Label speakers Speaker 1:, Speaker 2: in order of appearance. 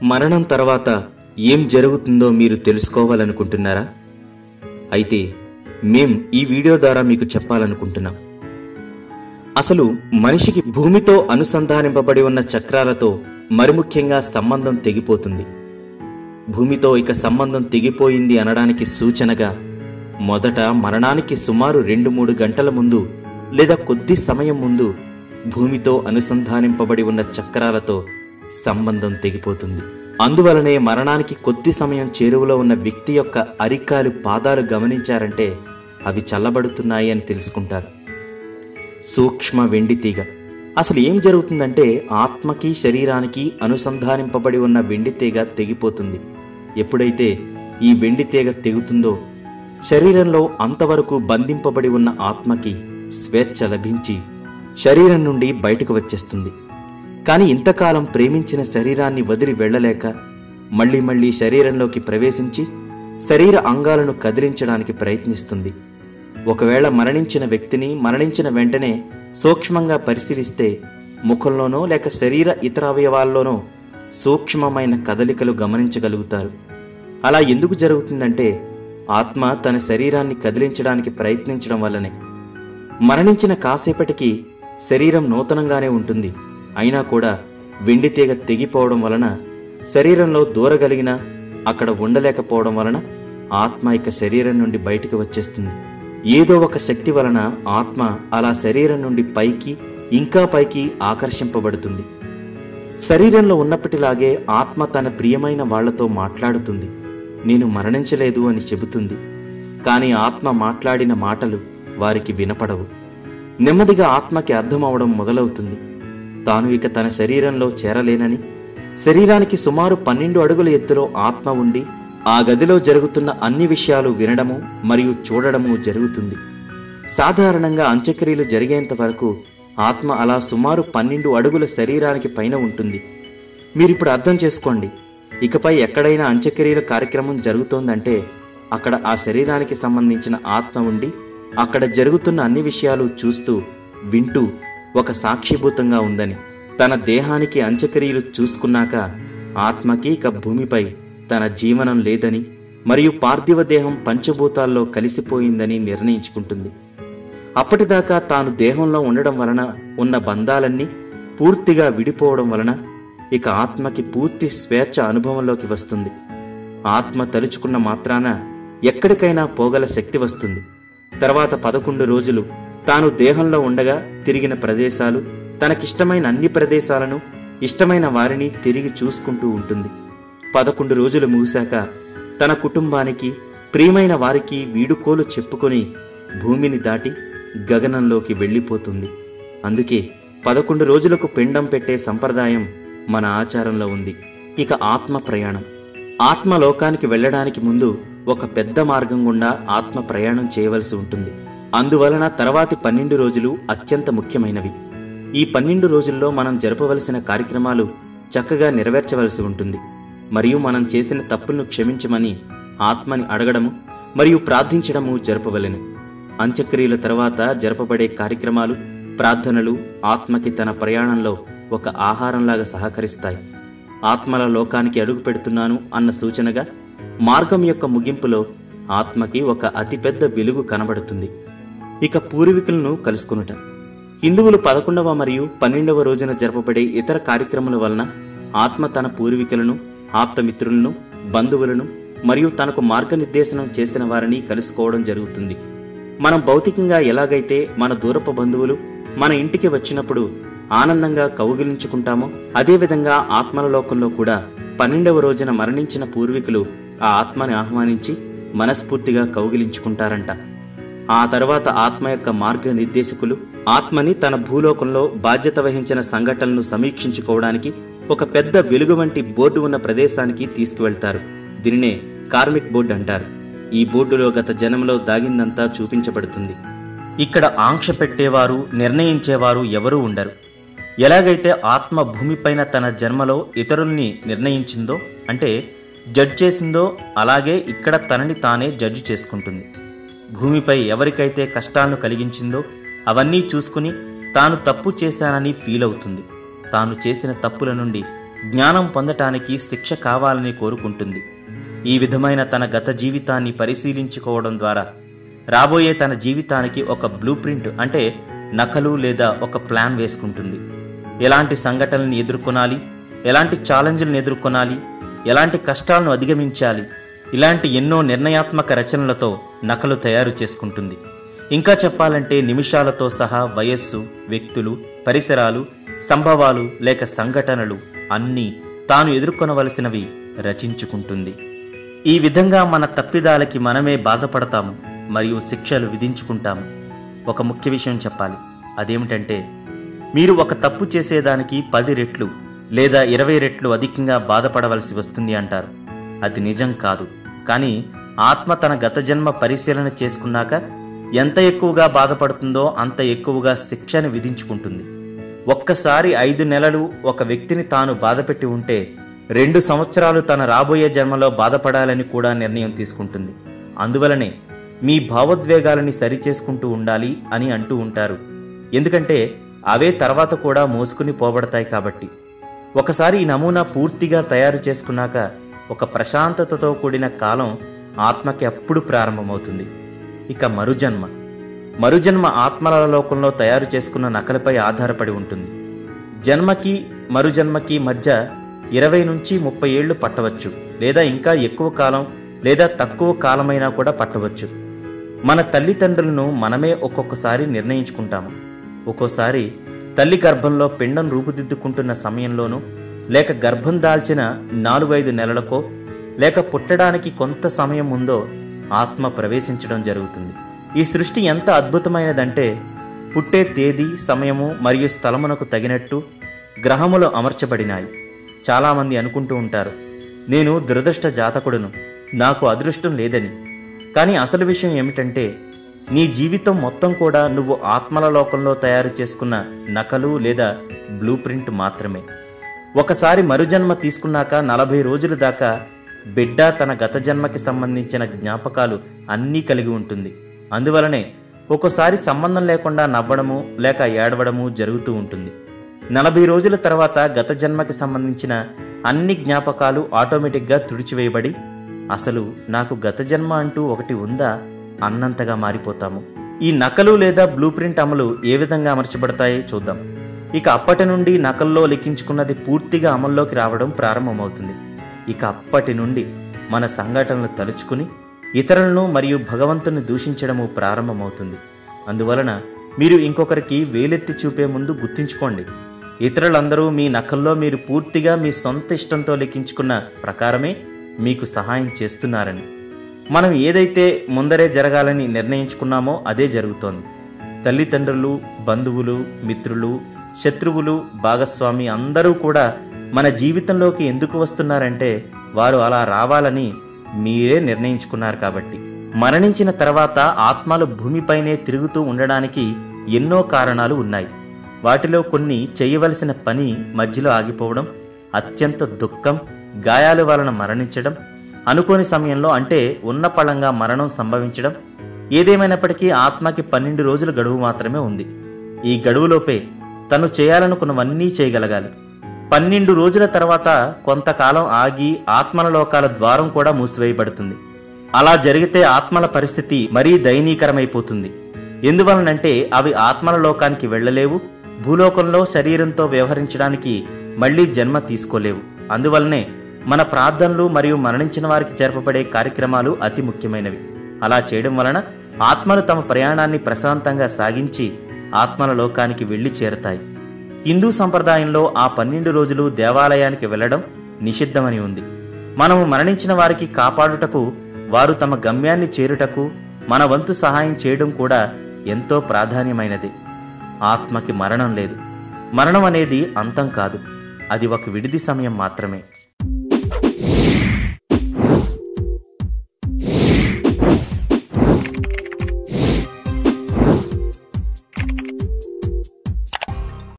Speaker 1: మరణం తర్వాత ఏం జరుగుతుందో మీరు తెలుసుకోవాలనుకుంటున్నారా అయితే మేం ఈ వీడియో ద్వారా మీకు చెప్పాలనుకుంటున్నాం అసలు మనిషికి భూమితో అనుసంధానింపబడి ఉన్న చక్రాలతో మరి ముఖ్యంగా సంబంధం తెగిపోతుంది భూమితో ఇక సంబంధం తెగిపోయింది అనడానికి సూచనగా మొదట మరణానికి సుమారు రెండు మూడు గంటల ముందు లేదా కొద్ది సమయం ముందు భూమితో అనుసంధానింపబడి ఉన్న చక్రాలతో సంబంధం తెగిపోతుంది అందువలనే మరణానికి కొద్ది సమయం చేరువలో ఉన్న వ్యక్తి యొక్క అరికాలు పాదాలు గమనించారంటే అవి చల్లబడుతున్నాయి అని తెలుసుకుంటారు సూక్ష్మ వెండి తీగ అసలు ఏం జరుగుతుందంటే ఆత్మకి శరీరానికి అనుసంధానింపబడి ఉన్న వెండి తీగ తెగిపోతుంది ఎప్పుడైతే ఈ వెండి తీగ తెగుతుందో శరీరంలో అంతవరకు బంధింపబడి ఉన్న ఆత్మకి స్వేచ్ఛ లభించి శరీరం నుండి బయటకు వచ్చేస్తుంది కానీ ఇంతకాలం ప్రేమించిన శరీరాన్ని వదిలి వెళ్ళలేక మళ్ళీ మళ్ళీ శరీరంలోకి ప్రవేశించి శరీర అంగాలను కదిలించడానికి ప్రయత్నిస్తుంది ఒకవేళ మరణించిన వ్యక్తిని మరణించిన వెంటనే సూక్ష్మంగా పరిశీలిస్తే ముఖంలోనో లేక శరీర ఇతర అవయవాల్లోనో సూక్ష్మమైన కదలికలు గమనించగలుగుతారు అలా ఎందుకు జరుగుతుందంటే ఆత్మ తన శరీరాన్ని కదిలించడానికి ప్రయత్నించడం వల్లనే మరణించిన కాసేపటికి శరీరం నూతనంగానే ఉంటుంది అయినా కూడా వెండి తీగ తెగిపోవడం వలన శరీరంలో దూరగలిగిన అక్కడ ఉండలేకపోవడం వలన ఆత్మ ఇక శరీరం నుండి బయటికి వచ్చేస్తుంది ఏదో ఒక శక్తి వలన ఆత్మ అలా శరీరం నుండి పైకి ఇంకా పైకి ఆకర్షింపబడుతుంది శరీరంలో ఉన్నప్పటిలాగే ఆత్మ తన ప్రియమైన వాళ్లతో మాట్లాడుతుంది నేను మరణించలేదు అని చెబుతుంది కానీ ఆత్మ మాట్లాడిన మాటలు వారికి వినపడవు నెమ్మదిగా ఆత్మకి అర్థమవడం మొదలవుతుంది తాను ఇక తన శరీరంలో చేరలేనని శరీరానికి సుమారు పన్నెండు అడుగుల ఎత్తులో ఆత్మ ఉండి ఆ గదిలో జరుగుతున్న అన్ని విషయాలు వినడము మరియు చూడడము జరుగుతుంది సాధారణంగా అంత్యక్రియలు జరిగేంత వరకు ఆత్మ అలా సుమారు పన్నెండు అడుగుల శరీరానికి పైన ఉంటుంది మీరిప్పుడు అర్థం చేసుకోండి ఇకపై ఎక్కడైనా అంత్యక్రియల కార్యక్రమం జరుగుతోందంటే అక్కడ ఆ శరీరానికి సంబంధించిన ఆత్మ ఉండి అక్కడ జరుగుతున్న అన్ని విషయాలు చూస్తూ వింటూ ఒక సాక్షిభూతంగా ఉందని తన దేహానికి అంత్యక్రియలు చూసుకున్నాక ఆత్మకి ఇక భూమిపై తన జీవనం లేదని మరియు పార్థివ దేహం పంచభూతాల్లో కలిసిపోయిందని నిర్ణయించుకుంటుంది అప్పటిదాకా తాను దేహంలో ఉండడం వలన ఉన్న బంధాలన్నీ పూర్తిగా విడిపోవడం వలన ఇక ఆత్మకి పూర్తి స్వేచ్ఛ అనుభవంలోకి వస్తుంది ఆత్మ తలుచుకున్న మాత్రాన ఎక్కడికైనా పోగల శక్తి వస్తుంది తర్వాత పదకొండు రోజులు తాను దేహంలో ఉండగా తిరిగిన ప్రదేశాలు తనకిష్టమైన అన్ని ప్రదేశాలను ఇష్టమైన వారిని తిరిగి చూసుకుంటూ ఉంటుంది పదకొండు రోజులు ముగిశాక తన కుటుంబానికి ప్రియమైన వారికి వీడుకోలు చెప్పుకొని భూమిని దాటి గగనంలోకి వెళ్ళిపోతుంది అందుకే పదకొండు రోజులకు పిండం పెట్టే సంప్రదాయం మన ఆచారంలో ఉంది ఇక ఆత్మ ప్రయాణం ఆత్మ లోకానికి వెళ్ళడానికి ముందు ఒక పెద్ద మార్గం గుండా ఆత్మ ప్రయాణం చేయవలసి ఉంటుంది అందువలన తర్వాతి పన్నెండు రోజులు అత్యంత ముఖ్యమైనవి ఈ పన్నెండు రోజుల్లో మనం జరపవలసిన కార్యక్రమాలు చక్కగా నెరవేర్చవలసి ఉంటుంది మరియు మనం చేసిన తప్పులను క్షమించమని ఆత్మని అడగడము మరియు ప్రార్థించడము జరపవలెను అంత్యక్రియల తర్వాత జరపబడే కార్యక్రమాలు ప్రార్థనలు ఆత్మకి తన ప్రయాణంలో ఒక ఆహారంలాగా సహకరిస్తాయి ఆత్మల లోకానికి అడుగు పెడుతున్నాను అన్న సూచనగా మార్గం యొక్క ముగింపులో ఆత్మకి ఒక అతిపెద్ద వెలుగు కనబడుతుంది ఇక పూర్వీకులను కలుసుకునుట హిందువులు పదకొండవ మరియు పన్నెండవ రోజున జరపబడే ఇతర కార్యక్రమాల వలన ఆత్మ తన పూర్వీకులను ఆప్తమిత్రులను బంధువులను మరియు తనకు మార్గనిర్దేశనం చేసిన వారిని కలుసుకోవడం జరుగుతుంది మనం భౌతికంగా ఎలాగైతే మన దూరపు బంధువులు మన ఇంటికి వచ్చినప్పుడు ఆనందంగా కౌగిలించుకుంటామో అదేవిధంగా ఆత్మల లోకంలో కూడా పన్నెండవ రోజున మరణించిన పూర్వీకులు ఆ ఆత్మని ఆహ్వానించి మనస్ఫూర్తిగా కౌగిలించుకుంటారంట ఆ తర్వాత ఆత్మ యొక్క మార్గ నిర్దేశకులు ఆత్మని తన భూలోకంలో బాధ్యత వహించిన సంఘటనలను సమీక్షించుకోవడానికి ఒక పెద్ద వెలుగు వంటి బోర్డు ఉన్న ప్రదేశానికి తీసుకువెళ్తారు దీనినే కార్మిక్ బోర్డు అంటారు ఈ బోర్డులో గత జనంలో దాగిందంతా చూపించబడుతుంది ఇక్కడ ఆంక్ష పెట్టేవారు నిర్ణయించేవారు ఎవరూ ఉండరు ఎలాగైతే ఆత్మ భూమిపైన తన జన్మలో ఇతరుల్ని నిర్ణయించిందో అంటే జడ్జ్ చేసిందో అలాగే ఇక్కడ తనని తానే జడ్జి చేసుకుంటుంది భూమిపై ఎవరికైతే కష్టాలను కలిగించిందో అవన్నీ చూసుకుని తాను తప్పు చేశానని ఫీల్ అవుతుంది తాను చేసిన తప్పుల నుండి జ్ఞానం పొందటానికి శిక్ష కావాలని కోరుకుంటుంది ఈ విధమైన తన గత జీవితాన్ని పరిశీలించుకోవడం ద్వారా రాబోయే తన జీవితానికి ఒక బ్లూ ప్రింట్ అంటే నకలు లేదా ఒక ప్లాన్ వేసుకుంటుంది ఎలాంటి సంఘటనలను ఎదుర్కొనాలి ఎలాంటి ఛాలెంజ్లను ఎదుర్కొనాలి ఎలాంటి కష్టాలను అధిగమించాలి ఇలాంటి ఎన్నో నిర్ణయాత్మక రచనలతో నకలు తయారు చేసుకుంటుంది ఇంకా చెప్పాలంటే నిమిషాలతో సహా వయస్సు వ్యక్తులు పరిసరాలు సంభవాలు లేక సంఘటనలు అన్నీ తాను ఎదుర్కొనవలసినవి రచించుకుంటుంది ఈ విధంగా మన తప్పిదాలకి మనమే బాధపడతాము మరియు శిక్షలు విధించుకుంటాము ఒక ముఖ్య విషయం చెప్పాలి అదేమిటంటే మీరు ఒక తప్పు చేసేదానికి పది రెట్లు లేదా ఇరవై రెట్లు అధికంగా బాధపడవలసి వస్తుంది అంటారు అది నిజం కాదు కానీ ఆత్మ తన గత జన్మ పరిశీలన చేసుకున్నాక ఎంత ఎక్కువగా బాధపడుతుందో అంత ఎక్కువగా శిక్షని విధించుకుంటుంది ఒక్కసారి ఐదు నెలలు ఒక వ్యక్తిని తాను బాధపెట్టి ఉంటే రెండు సంవత్సరాలు తన రాబోయే జన్మలో బాధపడాలని కూడా నిర్ణయం తీసుకుంటుంది అందువలనే మీ భావోద్వేగాలని సరిచేసుకుంటూ ఉండాలి అని అంటూ ఉంటారు ఎందుకంటే అవే తర్వాత కూడా మోసుకుని పోబడతాయి కాబట్టి ఒకసారి ఈ నమూనా పూర్తిగా తయారు చేసుకున్నాక ఒక ప్రశాంతతతో కూడిన కాలం ఆత్మకి అప్పుడు ప్రారంభమవుతుంది ఇక మరుజన్మ మరుజన్మ ఆత్మల లోకంలో తయారు చేసుకున్న నకలపై ఆధారపడి ఉంటుంది జన్మకి మరుజన్మకి మధ్య ఇరవై నుంచి ముప్పై ఏళ్లు పట్టవచ్చు లేదా ఇంకా ఎక్కువ కాలం లేదా తక్కువ కాలమైనా కూడా పట్టవచ్చు మన తల్లిదండ్రులను మనమే ఒక్కొక్కసారి నిర్ణయించుకుంటాము ఒక్కోసారి తల్లి గర్భంలో పిండం రూపుదిద్దుకుంటున్న సమయంలోనూ లేక గర్భం దాల్చిన నాలుగైదు నెలలకో లేక పుట్టడానికి కొంత సమయం ముందో ఆత్మ ప్రవేశించడం జరుగుతుంది ఈ సృష్టి ఎంత అద్భుతమైనదంటే పుట్టే తేదీ సమయము మరియు స్థలమునకు తగినట్టు గ్రహములు అమర్చబడినాయి చాలామంది అనుకుంటూ ఉంటారు నేను దురదృష్ట జాతకుడును నాకు అదృష్టం లేదని కానీ అసలు విషయం ఏమిటంటే నీ జీవితం మొత్తం కూడా నువ్వు ఆత్మల లోకంలో తయారు చేసుకున్న నకలు లేదా బ్లూ ప్రింట్ మాత్రమే ఒకసారి మరుజన్మ తీసుకున్నాక నలభై రోజుల దాకా బిడ్డ తన గత జన్మకి సంబంధించిన జ్ఞాపకాలు అన్నీ కలిగి ఉంటుంది అందువలనే ఒక్కోసారి సంబంధం లేకుండా నవ్వడము లేక ఏడవడము జరుగుతూ ఉంటుంది నలభై రోజుల తర్వాత గత జన్మకి సంబంధించిన అన్ని జ్ఞాపకాలు ఆటోమేటిక్గా తుడిచివేయబడి అసలు నాకు గత జన్మ అంటూ ఒకటి ఉందా అన్నంతగా మారిపోతాము ఈ నకలు లేదా బ్లూ ప్రింట్ అమలు ఏ విధంగా అమర్చబడతాయో చూద్దాం ఇక అప్పటి నుండి నకల్లో లిఖించుకున్నది పూర్తిగా అమల్లోకి రావడం ప్రారంభమవుతుంది ఇక అప్పటి నుండి మన సంఘటనలు తలుచుకుని ఇతరులను మరియు భగవంతుని దూషించడము ప్రారంభమవుతుంది అందువలన మీరు ఇంకొకరికి వేలెత్తి చూపే ముందు గుర్తించుకోండి ఇతరులందరూ మీ నకల్లో మీరు పూర్తిగా మీ సొంత ఇష్టంతో లెక్కించుకున్న ప్రకారమే మీకు సహాయం చేస్తున్నారని మనం ఏదైతే ముందరే జరగాలని నిర్ణయించుకున్నామో అదే జరుగుతోంది తల్లిదండ్రులు బంధువులు మిత్రులు శత్రువులు భాగస్వామి అందరూ కూడా మన జీవితంలోకి ఎందుకు వస్తున్నారంటే వారు అలా రావాలని మీరే నిర్ణయించుకున్నారు కాబట్టి మరణించిన తర్వాత ఆత్మలు భూమిపైనే తిరుగుతూ ఉండడానికి ఎన్నో కారణాలు ఉన్నాయి వాటిలో కొన్ని చేయవలసిన పని మధ్యలో ఆగిపోవడం అత్యంత దుఃఖం గాయాల వలన మరణించడం అనుకోని సమయంలో అంటే ఉన్న పళంగా మరణం సంభవించడం ఏదేమైనప్పటికీ ఆత్మకి పన్నెండు రోజుల గడువు మాత్రమే ఉంది ఈ గడువులోపే తను చేయాలనుకున్నవన్నీ చేయగలగాలి పన్నెండు రోజుల తర్వాత కొంతకాలం ఆగి ఆత్మల లోకాల ద్వారం కూడా మూసివేయబడుతుంది అలా జరిగితే ఆత్మల పరిస్థితి మరీ దయనీకరమైపోతుంది ఎందువలనంటే అవి ఆత్మల లోకానికి వెళ్ళలేవు భూలోకంలో శరీరంతో వ్యవహరించడానికి మళ్ళీ జన్మ తీసుకోలేవు అందువలనే మన ప్రార్థనలు మరియు మరణించిన వారికి జరపబడే కార్యక్రమాలు అతి ముఖ్యమైనవి అలా చేయడం వలన ఆత్మలు తమ ప్రయాణాన్ని ప్రశాంతంగా సాగించి ఆత్మల లోకానికి వెళ్ళి చేరతాయి హిందూ సంప్రదాయంలో ఆ పన్నెండు రోజులు దేవాలయానికి వెళ్ళడం నిషిద్ధమని ఉంది మనము మరణించిన వారికి కాపాడుటకు వారు తమ గమ్యాన్ని చేరుటకు మన వంతు సహాయం చేయడం కూడా ఎంతో ప్రాధాన్యమైనది ఆత్మకి మరణం లేదు మరణం అనేది అంతం కాదు అది ఒక విడిది సమయం మాత్రమే